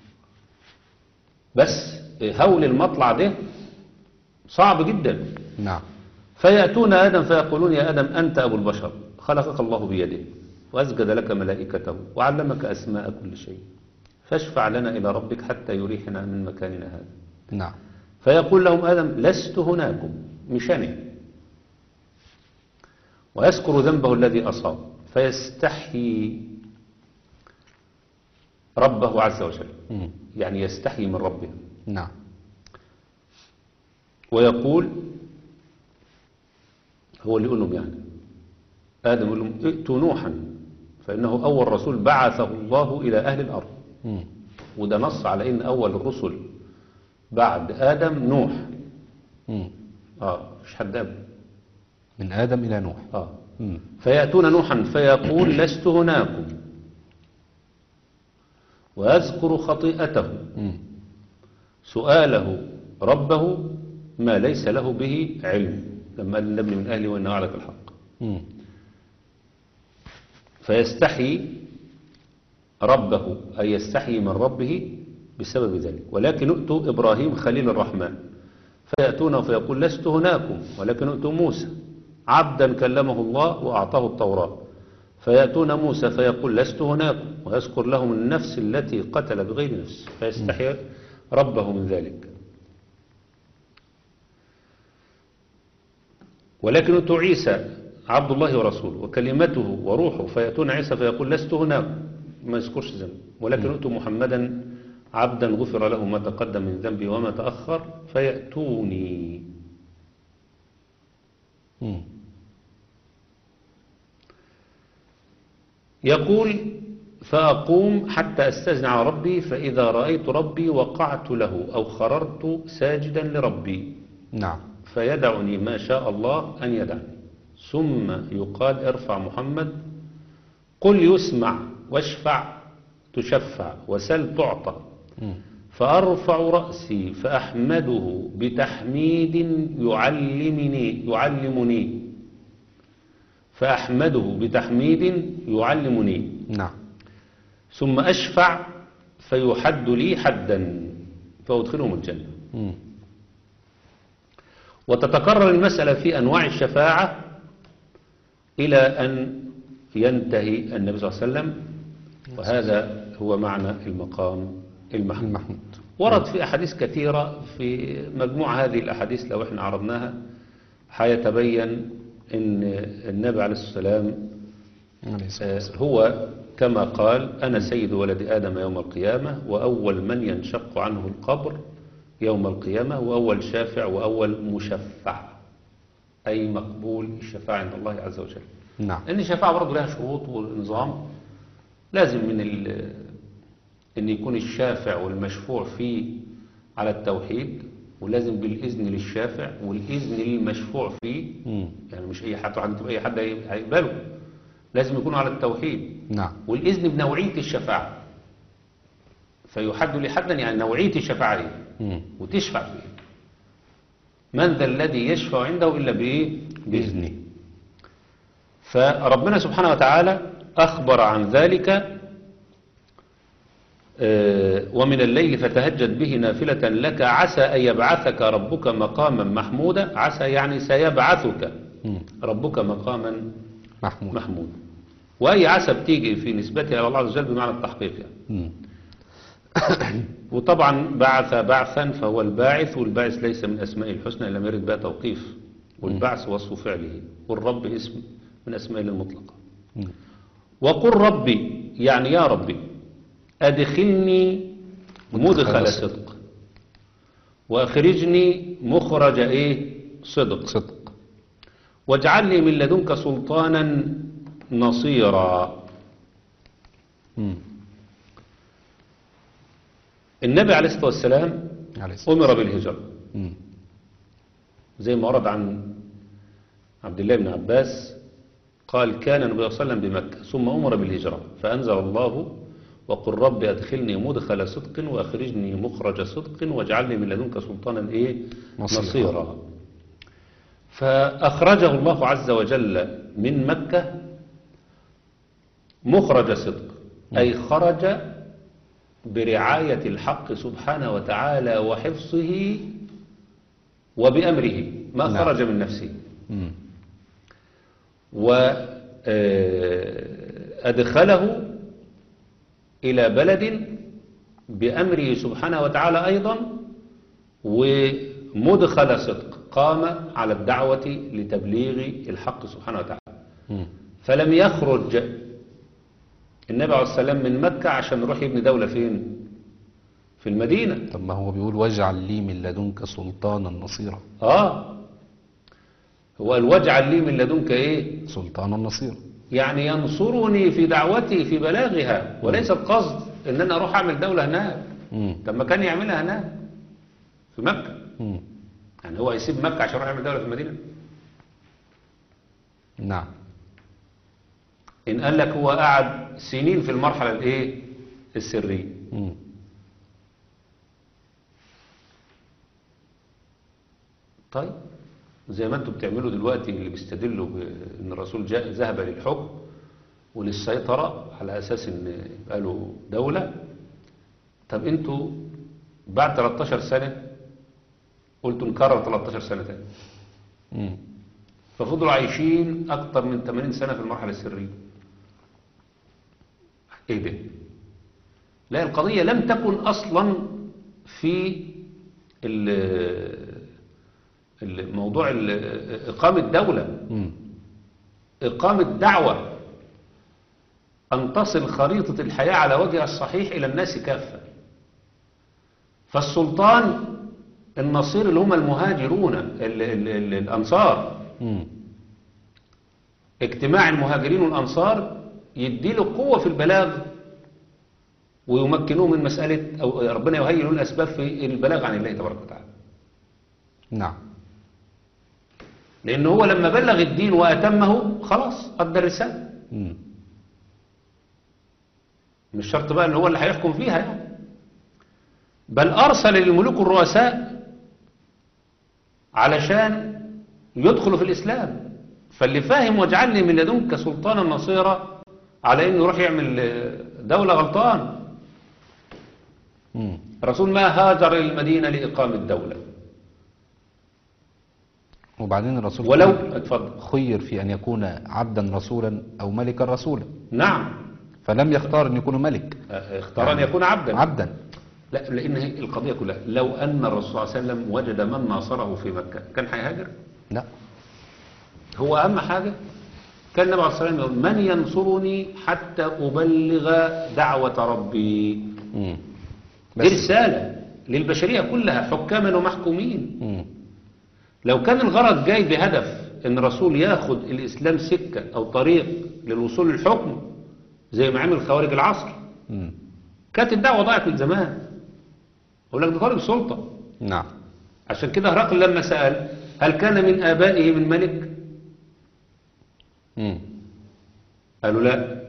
بس هول المطلع ده صعب جدا نعم فيأتون آدم فيقولون يا آدم أنت أبو البشر خلقك الله بيده وأسجد لك ملائكته وعلمك أسماء كل شيء فاشفع لنا إلى ربك حتى يريحنا من مكاننا هذا نعم فيقول لهم آدم لست هناكم مشاني ويذكر ذنبه الذي أصاب فيستحي ربه عز وجل مم. يعني يستحي من ربه نعم ويقول هو اللي يقول لهم يعني آدم يقول لهم ائتوا نوحا فإنه أول رسول بعثه الله إلى أهل الأرض مم. وده نص على إن أول الرسل بعد آدم نوح مم. آه مش حد قبل من آدم إلى نوح آه مم. فيأتون نوحا فيقول لست هناكم ويذكر خطيئته مم. سؤاله ربه ما ليس له به علم لما قال النبي من أهلي وإنه على الحق مم. فيستحي ربه أي يستحي من ربه بسبب ذلك ولكن ائتوا إبراهيم خليل الرحمن فيأتونه فيقول لست هناكم ولكن ائتوا موسى عبدا كلمه الله وأعطاه التوراة فيأتون موسى فيقول لست هناكم ويذكر لهم النفس التي قتل بغير نفس فيستحي ربه من ذلك ولكن ائتوا عيسى عبد الله ورسوله وكلمته وروحه فيأتون عيسى فيقول لست هناك ما يذكرش ذنب ولكن ائتوا محمدا عبدا غفر له ما تقدم من ذنبي وما تأخر فيأتوني مم. يقول فأقوم حتى أستزن على ربي فإذا رأيت ربي وقعت له أو خررت ساجدا لربي نعم فيدعني ما شاء الله أن يدعني ثم يقال ارفع محمد قل يسمع واشفع تشفع وسل تعطى مم. فأرفع رأسي فأحمده بتحميد يعلمني يعلمني فأحمده بتحميد يعلمني نعم ثم أشفع فيحد لي حدا فأدخلهم الجنة مم. وتتكرر المسألة في أنواع الشفاعة إلى أن ينتهي النبي صلى الله عليه وسلم وهذا هو معنى المقام المحمود المحمود ورد في أحاديث كثيرة في مجموع هذه الأحاديث لو احنا عرضناها حيتبين أن النبي عليه الصلاة والسلام عليه الصلاة آه، والسلام. هو كما قال أنا سيد ولد آدم يوم القيامة وأول من ينشق عنه القبر يوم القيامة وأول شافع وأول مشفع أي مقبول الشفاعة عند الله عز وجل نعم لأن الشفاعة برضه لها شروط ونظام لازم من ال أن يكون الشافع والمشفوع فيه على التوحيد ولازم بالإذن للشافع والإذن للمشفوع فيه مم. يعني مش أي حد عند أي حد هيقبله لازم يكونوا على التوحيد نعم والإذن بنوعية الشفاعة فيحد لحدا يعني نوعية الشفاعة إيه مم. وتشفع فيه من ذا الذي يشفع عنده إلا بإيه بإذنه فربنا سبحانه وتعالى أخبر عن ذلك آه، ومن الليل فتهجد به نافلة لك عسى أن يبعثك ربك مقاما محمودا عسى يعني سيبعثك مم. ربك مقاما محمود محمود وأي عسى بتيجي في نسبتها إلى الله عز وجل بمعنى التحقيق يعني. مم. وطبعا بعث بعثا فهو الباعث والباعث ليس من أسماء الحسنى لم يرد بها توقيف والبعث وصف فعله والرب اسم من أسماء المطلقة مم. وقل ربي يعني يا ربي أدخلني مدخل مدخل صدق وأخرجني مخرج إيه صدق صدق واجعل لي من لدنك سلطانا نصيرا مم. النبي عليه الصلاة والسلام عليه الصلاة أمر بالهجرة مم. زي ما ورد عن عبد الله بن عباس قال كان النبي صلى الله عليه وسلم بمكة ثم أمر بالهجرة فأنزل الله وقل رب أدخلني مدخل صدق وأخرجني مخرج صدق واجعلني من لدنك سلطانا إيه نصيرا. نصيرا فأخرجه الله عز وجل من مكة مخرج صدق أي خرج برعاية الحق سبحانه وتعالى وحفظه وبأمره ما نعم. خرج من نفسه مم. وأدخله إلى بلد بأمره سبحانه وتعالى أيضا ومدخل صدق قام على الدعوة لتبليغ الحق سبحانه وتعالى مم. فلم يخرج النبي عليه السلام من مكة عشان يروح يبني دولة فين في المدينة طب ما هو بيقول واجعل لي من لدنك سلطانا نصيرا آه هو قال واجعل لي من لدنك إيه سلطانا نصيرا يعني ينصرني في دعوتي في بلاغها وليس القصد ان انا اروح اعمل دولة هناك مم. طب ما كان يعملها هناك في مكة مم. يعني هو يسيب مكة عشان يروح يعمل دولة في المدينة نعم ان قال لك هو قعد سنين في المرحلة الايه السرية مم. طيب زي ما انتم بتعملوا دلوقتي اللي بيستدلوا بان الرسول جاء ذهب للحكم وللسيطرة على اساس ان يبقى له دولة طب انتوا بعد 13 سنة قلتوا نكرر 13 سنة تاني مم. ففضلوا عايشين اكتر من 80 سنة في المرحلة السرية ايه ده لا القضية لم تكن اصلا في ال- ال- موضوع ال- اقامة دولة مم. إقامة دعوة أن تصل خريطة الحياة على وجهها الصحيح إلى الناس كافة فالسلطان النصير اللي هم المهاجرون ال ال ال الأنصار مم. اجتماع المهاجرين والأنصار يديله قوة في البلاغ ويمكنوه من مسألة أو ربنا يهيئ له الأسباب في البلاغ عن الله تبارك وتعالى نعم لأن هو لما بلغ الدين وأتمه خلاص أدى الرسالة مم. مش شرط بقى ان هو اللي هيحكم فيها يعني بل ارسل للملوك الرؤساء علشان يدخلوا في الاسلام فاللي فاهم واجعلني من لدنك سلطانا نصيرا على انه يروح يعمل دولة غلطان مم. الرسول ما هاجر المدينة لإقامة دولة وبعدين الرسول ولو خير- اتفضل خير في أن يكون عبدا رسولا أو ملكا رسولا نعم فلم يختار أن يكون ملك اختار أن يكون عبدا عبدا لا لأن هي القضية كلها لو أن الرسول صلى الله عليه وسلم وجد من ناصره في مكة كان هيهاجر لا هو أهم حاجة كان النبي عليه الصلاة والسلام يقول من ينصرني حتى أبلغ دعوة ربي مم. دي رسالة للبشرية كلها حكاما ومحكومين مم. لو كان الغرض جاي بهدف ان الرسول ياخد الإسلام سكة أو طريق للوصول للحكم زي ما عمل خوارج العصر مم. كانت الدعوة ضاعت من زمان أقول لك ده طالب سلطة نعم عشان كده هرقل لما سأل هل كان من آبائه من ملك مم. قالوا لا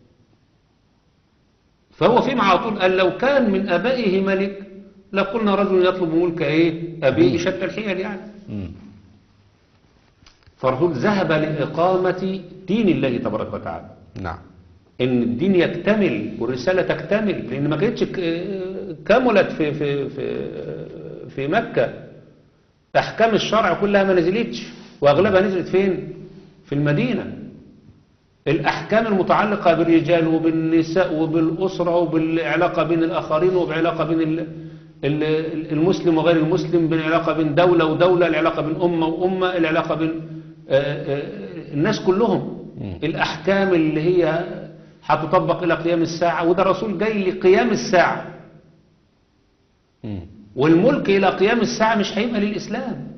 فهو فيما على طول قال لو كان من أبائه ملك لقلنا رجل يطلب ملك إيه أبيه شتى الحيل يعني مم. فالرسول ذهب لإقامة دين الله تبارك وتعالى نعم إن الدين يكتمل والرسالة تكتمل لأن ما كانتش ك- كملت في في في في مكة أحكام الشرع كلها ما نزلتش وأغلبها نزلت فين؟ في المدينة الأحكام المتعلقة بالرجال وبالنساء وبالأسرة وبالعلاقة بين الآخرين وبالعلاقة بين ال- ال- المسلم وغير المسلم بالعلاقة بين دولة ودولة العلاقة بين أمة وأمة العلاقة بين آه، آه، الناس كلهم مم. الأحكام اللي هي هتطبق إلى قيام الساعة وده الرسول جاي لقيام الساعة مم. والملك إلى قيام الساعة مش هيبقى للإسلام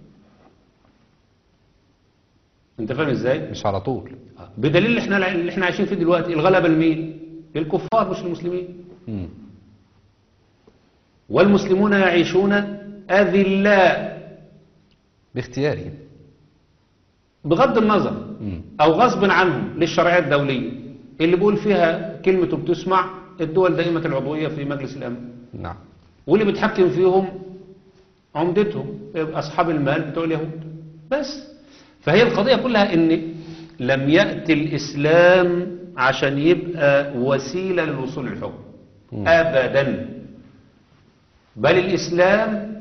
انت فاهم ازاي مش على طول بدليل اللي احنا اللي احنا عايشين فيه دلوقتي الغلبة لمين للكفار مش المسلمين مم. والمسلمون يعيشون أذلاء باختيارهم بغض النظر مم. او غصب عنهم للشرعيه الدوليه اللي بيقول فيها كلمته بتسمع الدول دائمه العضويه في مجلس الامن نعم واللي بيتحكم فيهم عمدتهم يبقى اصحاب المال بتوع اليهود بس فهي القضيه كلها ان لم ياتي الاسلام عشان يبقى وسيله للوصول للحكم مم. ابدا بل الاسلام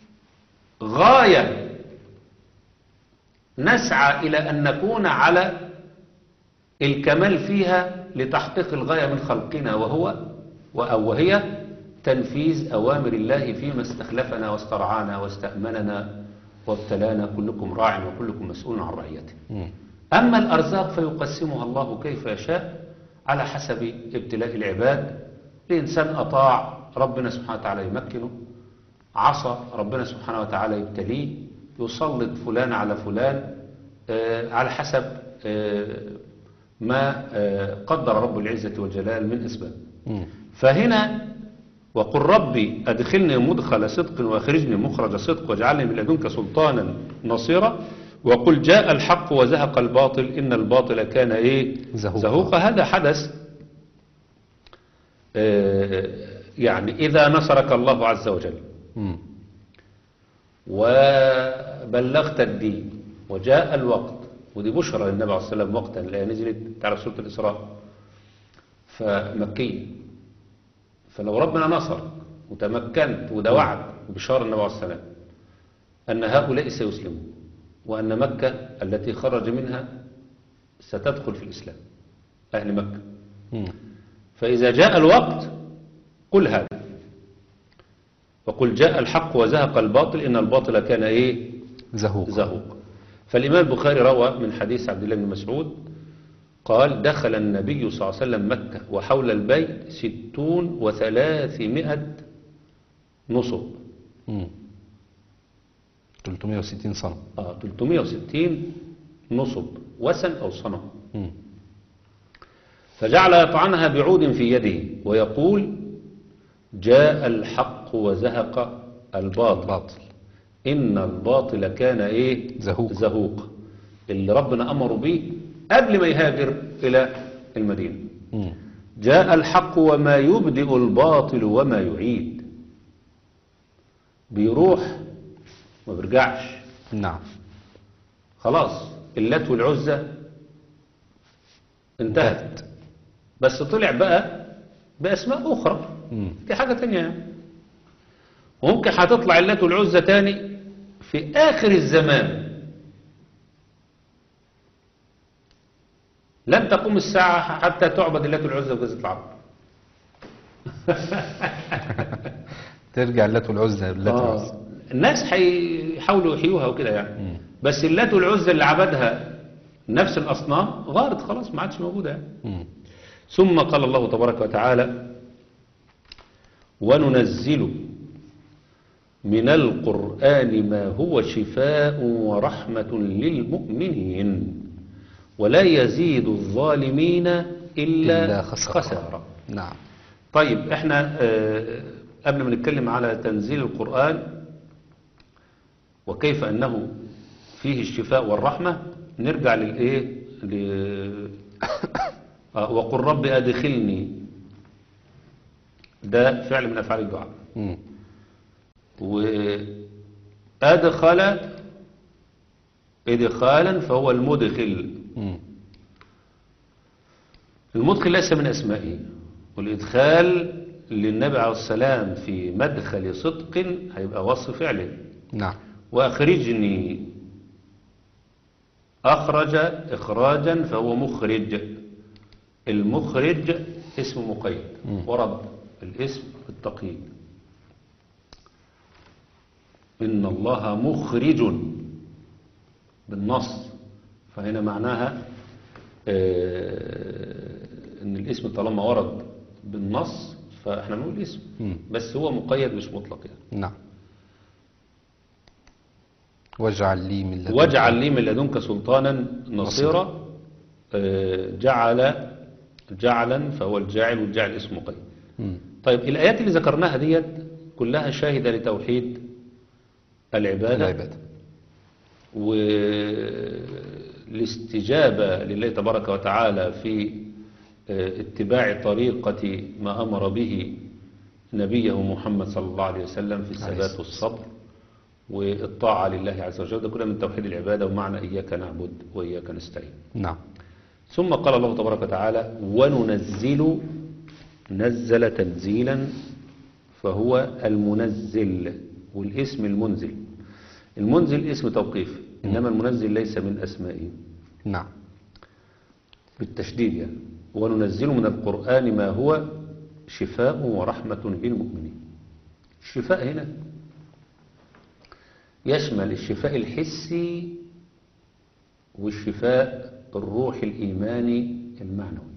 غايه نسعى الى ان نكون على الكمال فيها لتحقيق الغايه من خلقنا وهو او وهي تنفيذ اوامر الله فيما استخلفنا واسترعانا واستامننا وابتلانا كلكم راع وكلكم مسؤول عن رعيته مم. أما الأرزاق فيقسمها الله كيف يشاء على حسب ابتلاء العباد الإنسان أطاع ربنا سبحانه وتعالى يمكنه عصى ربنا سبحانه وتعالى يبتليه يسلط فلان على فلان آه، على حسب آه، ما آه، قدر رب العزة والجلال من أسباب مم. فهنا وقل ربي أدخلني مدخل صدق وأخرجني مخرج صدق واجعلني من لدنك سلطانا نصيرا وقل جاء الحق وزهق الباطل إن الباطل كان إيه زهوقا. زهوقا هذا حدث آه، يعني إذا نصرك الله عز وجل مم. وبلغت الدين وجاء الوقت ودي بشرى للنبي عليه الصلاة والسلام وقتا الآية نزلت تعرف سورة الإسراء فمكية فلو ربنا نصر وتمكنت وده وعد وبشارة النبي عليه الصلاة والسلام أن هؤلاء سيسلمون وأن مكة التي خرج منها ستدخل في الإسلام أهل مكة مم. فإذا جاء الوقت قل هذا وقل جاء الحق وزهق الباطل إن الباطل كان إيه زهوق زهوق فالإمام البخاري روى من حديث عبد الله بن مسعود قال دخل النبي صلى الله عليه وسلم مكة وحول البيت ستون وثلاثمائة نصب مم. 360 صنم آه 360 نصب وسن أو صنم مم. فجعل يطعنها بعود في يده ويقول جاء الحق وزهق الباطل باطل إن الباطل كان إيه زهوق. زهوق اللي ربنا أمره به قبل ما يهاجر إلى المدينة مم. جاء الحق وما يبدئ الباطل وما يعيد بيروح ما بيرجعش نعم خلاص اللات والعزة انتهت بس طلع بقى بأسماء أخرى مم. دي حاجة تانية يعني. وممكن هتطلع اللات والعزة تاني في آخر الزمان لن تقوم الساعة حتى تعبد اللات والعزة في جزيرة العرب ترجع اللات والعزى اللات آه. والعزى الناس هيحاولوا يحيوها وكده يعني بس اللات والعزة اللي عبدها نفس الأصنام غارت خلاص ما عادش موجودة يعني. مم. ثم قال الله تبارك وتعالى وننزل من القرآن ما هو شفاء ورحمة للمؤمنين ولا يزيد الظالمين إلا, إلا خسارة. خسارة نعم طيب احنا آه، قبل ما نتكلم على تنزيل القرآن وكيف أنه فيه الشفاء والرحمة نرجع للإيه ل- آه، وقل رب أدخلني ده فعل من أفعال الدعاء مم. وأدخل إدخالا فهو المدخل مم. المدخل ليس من أسمائه والإدخال للنبي عليه السلام في مدخل صدق هيبقى وصف فعله نعم وأخرجني أخرج إخراجا فهو مخرج المخرج اسم مقيد ورد الاسم التقييد إن الله مخرج بالنص فهنا معناها آه، إن الاسم طالما ورد بالنص فإحنا نقول اسم مم. بس هو مقيد مش مطلق يعني نعم واجعل لي من لدنك واجعل لي من لدنك سلطانا نصيرا آه، جعل جعلا فهو الجاعل والجاعل اسم مقيد مم. طيب الآيات اللي ذكرناها ديت كلها شاهدة لتوحيد العبادة العبادة والاستجابة لله تبارك وتعالى في آه، اتباع طريقة ما أمر به نبيه محمد صلى الله عليه وسلم في عليه الثبات والصبر والطاعة لله عز وجل ده كله من توحيد العبادة ومعنى إياك نعبد وإياك نستعين نعم ثم قال الله تبارك وتعالى وننزل نزل تنزيلا فهو المنزل والاسم المنزل المنزل اسم توقيف إنما المنزل ليس من أسمائه نعم بالتشديد يعني وننزل من القرآن ما هو شفاء ورحمة للمؤمنين الشفاء هنا يشمل الشفاء الحسي والشفاء الروحي الإيماني المعنوي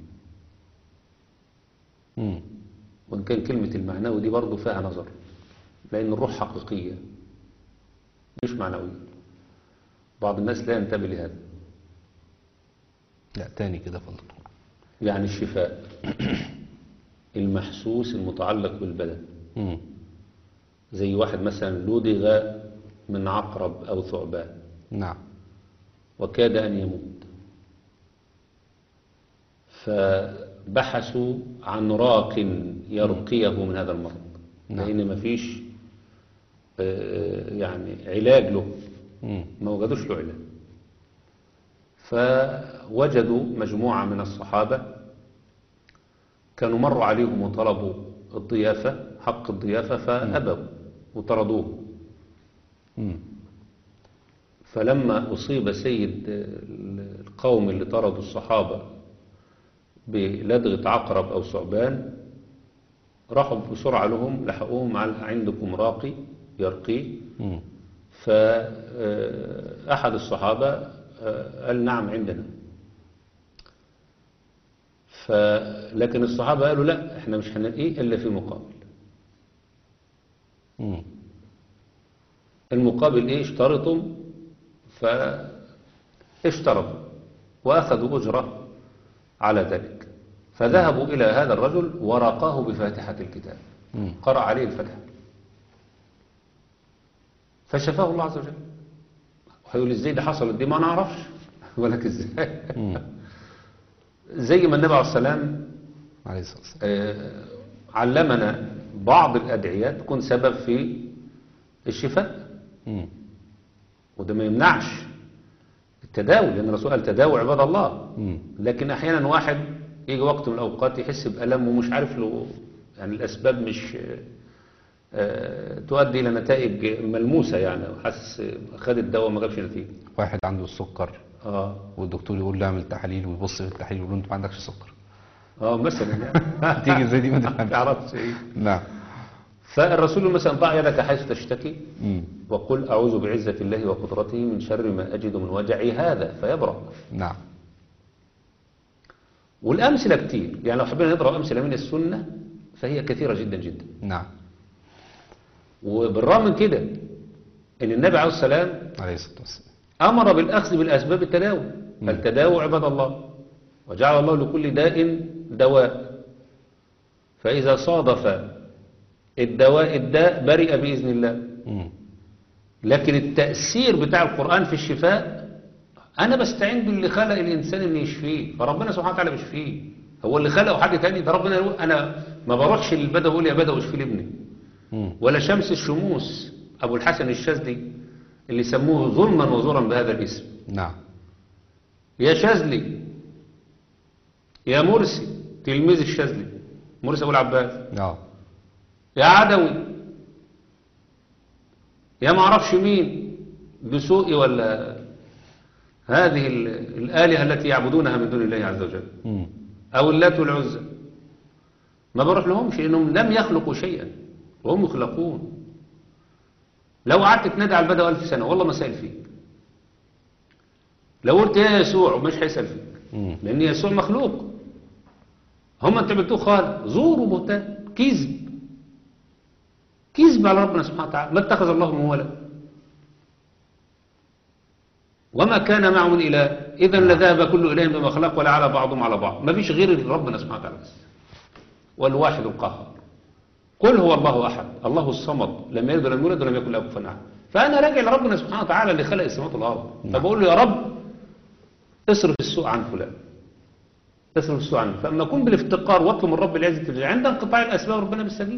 مم. وإن كان كلمة المعنوي دي برضه فيها نظر لأن الروح حقيقية مش معنوية بعض الناس لا ينتبه لهذا لا تاني كده فضل يعني الشفاء المحسوس المتعلق بالبدن مم. زي واحد مثلا لدغ من عقرب أو ثعبان نعم وكاد أن يموت فبحثوا عن راق يرقيه من هذا المرض نعم. لأن مفيش آه، يعني علاج له مم. ما وجدوش له علاج فوجدوا مجموعة من الصحابة كانوا مروا عليهم وطلبوا الضيافة حق الضيافة فأبوا وطردوه مم. فلما أصيب سيد القوم اللي طردوا الصحابة بلدغة عقرب أو ثعبان راحوا بسرعة لهم لحقوهم على عندكم راقي يرقيه مم. فأحد الصحابة آه، قال نعم عندنا فلكن الصحابة قالوا لا احنا مش هنلاقيه إلا في مقابل مم. المقابل ايه اشترطوا فاشترطوا واخذوا اجره على ذلك فذهبوا الى هذا الرجل ورقاه بفاتحه الكتاب مم. قرأ عليه الفتحه فشفاه الله عز وجل هيقول ازاي ده حصلت دي ما نعرفش ولك ازاي مم. زي ما النبي عليه السلام عليه الصلاة والسلام آه، علمنا بعض الادعيات تكون سبب في الشفاء مم. وده ما يمنعش التداوي لأن الرسول قال تداوي عباد الله مم. لكن أحيانا واحد يجي وقت من الأوقات يحس بألم ومش عارف له يعني الأسباب مش آه، تؤدي إلى نتائج ملموسة يعني وحاسس خد الدواء ما جابش نتيجة واحد عنده السكر اه والدكتور يقول له اعمل تحاليل ويبص في التحاليل يقول له انت ما عندكش سكر اه مثلا يعني تيجي زي دي ما ما تفهمش تعرفش ايه نعم فالرسول مثلا ضع يدك حيث تشتكي مم. وقل أعوذ بعزة الله وقدرته من شر ما أجد من وجعي هذا فيبرأ نعم والأمثلة كتير يعني لو حبينا نضرب أمثلة من السنة فهي كثيرة جدا جدا نعم وبالرغم من كده إن النبي عليه السلام عليه الصلاة والسلام أمر بالأخذ بالأسباب التداوي مم. التداوي عباد الله وجعل الله لكل داء دواء فإذا صادف الدواء الداء برئ بإذن الله مم. لكن التأثير بتاع القرآن في الشفاء أنا بستعين باللي خلق الإنسان إن يشفيه فربنا سبحانه وتعالى بيشفيه هو اللي خلقه حاجة تاني ده ربنا يقول أنا ما بروحش للبدوي أقول يا بدوي اشفي لي ابني مم. ولا شمس الشموس أبو الحسن الشاذلي اللي سموه ظلما وزورا بهذا الاسم نعم يا شاذلي يا مرسي تلميذ الشاذلي مرسي أبو العباس اه يا عدوي يا ما اعرفش مين دسوقي ولا هذه ال- الآلهة التي يعبدونها من دون الله عز وجل مم. أو اللات والعزى ما بروح لهمش لأنهم لم يخلقوا شيئا وهم يخلقون لو قعدت تنادي على البدو ألف سنة والله ما سأل فيك لو قلت يا يسوع مش هيسأل فيك مم. لأن يسوع مخلوق هم انت بتقول خالق زور وبهتان كذب كذب على ربنا سبحانه وتعالى ما اتخذ الله من ولد وما كان معه من إله إذا لذهب كل إله بما خلق ولا على بعضهم على بعض ما فيش غير ربنا سبحانه وتعالى بس والواحد القهار قل هو الله أحد الله الصمد لم يلد ولم يولد ولم يكن له كفوا أحد فأنا راجع لربنا سبحانه وتعالى اللي خلق السماوات والأرض نعم. فبقول له يا رب اصرف السوء عن فلان اصرف السوء عنه فأما أكون بالافتقار واطلب من رب العزة والجلال عند انقطاع الأسباب ربنا بيستجيب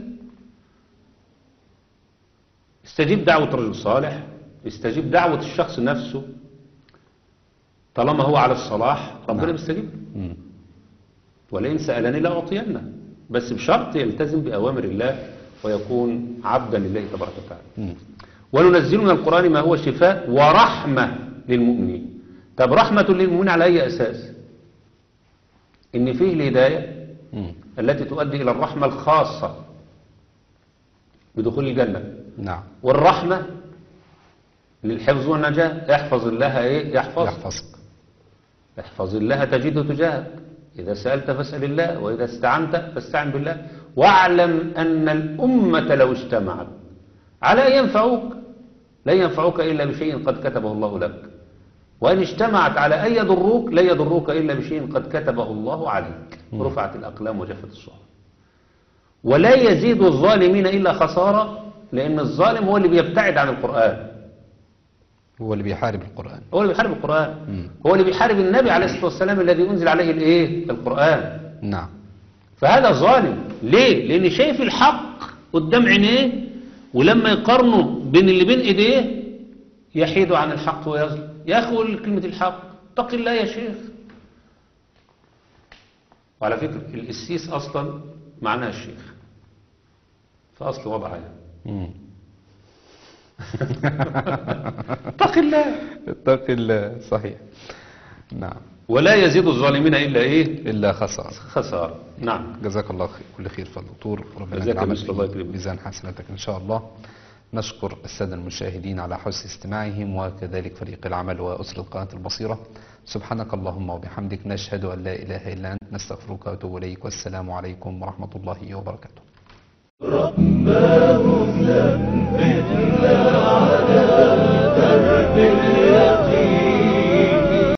استجيب دعوة رجل صالح استجيب دعوة الشخص نفسه طالما هو على الصلاح ربنا نعم. بيستجيب مم. ولئن سألني لأعطينه بس بشرط يلتزم بأوامر الله ويكون عبدا لله تبارك وتعالى مم. وننزل من القرآن ما هو شفاء ورحمة للمؤمنين طب رحمة للمؤمنين على أي أساس إن فيه الهداية مم. التي تؤدي إلى الرحمة الخاصة بدخول الجنة نعم والرحمة للحفظ والنجاة يحفظ الله إيه يحفظ يحفظك احفظ الله تجده تجاهك إذا سألت فاسأل الله وإذا استعنت فاستعن بالله واعلم أن الأمة لو اجتمعت على أن ينفعوك لن ينفعوك إلا بشيء قد كتبه الله لك وإن اجتمعت على أن يضروك لن يضروك إلا بشيء قد كتبه الله عليك رفعت الأقلام وجفت الصحف ولا يزيد الظالمين إلا خسارة لأن الظالم هو اللي بيبتعد عن القرآن هو اللي بيحارب القرآن هو اللي بيحارب القرآن مم. هو اللي بيحارب النبي عليه الصلاة والسلام الذي أنزل عليه الإيه القرآن نعم فهذا ظالم ليه لأن شايف الحق قدام عينيه ولما يقارنه بين اللي بين إيديه يحيد عن الحق ويظلم يا أخي قول كلمة الحق اتق الله يا شيخ وعلى فكرة القسيس أصلا معناها الشيخ في أصل وضعها يعني مم. اتق الله اتق الله صحيح نعم ولا يزيد الظالمين إلا إيه إلا خسارة خسارة نعم جزاك الله خير كل خير فضل دكتور ربنا جزاك يجعلك مثل الله في يكرمك. ميزان حسناتك إن شاء الله نشكر السادة المشاهدين على حسن استماعهم وكذلك فريق العمل وأسرة قناة البصيرة سبحانك اللهم وبحمدك نشهد أن لا إله إلا أنت نستغفرك ونتوب إليك والسلام عليكم ورحمة الله وبركاته رباه ثبتنا على درب